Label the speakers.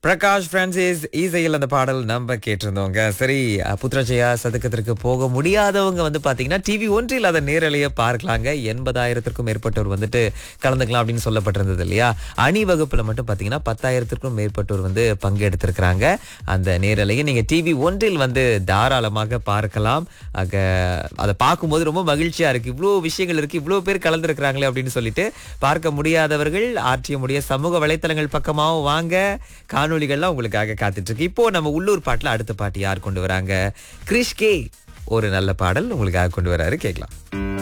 Speaker 1: Prakash Francis இசையில் அந்த பாடல் நம்ம கேட்டிருந்தோங்க சரி அஹ், புத்ரஜயா சதுக்கத்திற்கு போக முடியாதவங்க வந்து பாத்தீங்கன்னா டிவி ஒன்றில் அதை நேரலையே பார்க்கலாங்க எண்பதாயிரத்திற்கும் மேற்பட்டோர் வந்துட்டு கலந்துக்கலாம் அப்படின்னு சொல்லப்பட்டிருந்தது இல்லையா அணி வகுப்புல மட்டும் பாத்தீங்கன்னா பத்தாயிரத்திற்கும் மேற்பட்டோர் வந்து பங்கெடுத்திருக்கிறாங்க அந்த நேரலையை நீங்க டிவி ஒன்றில் வந்து தாராளமாக பார்க்கலாம் ஆக அதை பார்க்கும்போது ரொம்ப மகிழ்ச்சியா இருக்கு இவ்வளோ விஷயங்கள் இருக்கு இவ்வளோ பேர் கலந்துருக்கிறாங்களே அப்படின்னு சொல்லிட்டு பார்க்க முடியாதவர்கள் ஆற்றிய முடிய சமூக வலைத்தளங்கள் பக்கமாகவும் வாங்க காணொளிகள்லாம் உங்களுக்காக காத்துட்டு இருக்கு இப்போ நம்ம உள்ளூர் பாட்டுல அடுத்த பாட்டு யார் கொண்டு வராங்க கிரிஷ் கே ஒரு நல்ல பாடல் உங்களுக்காக கொண்டு வராரு கேட்கலாம்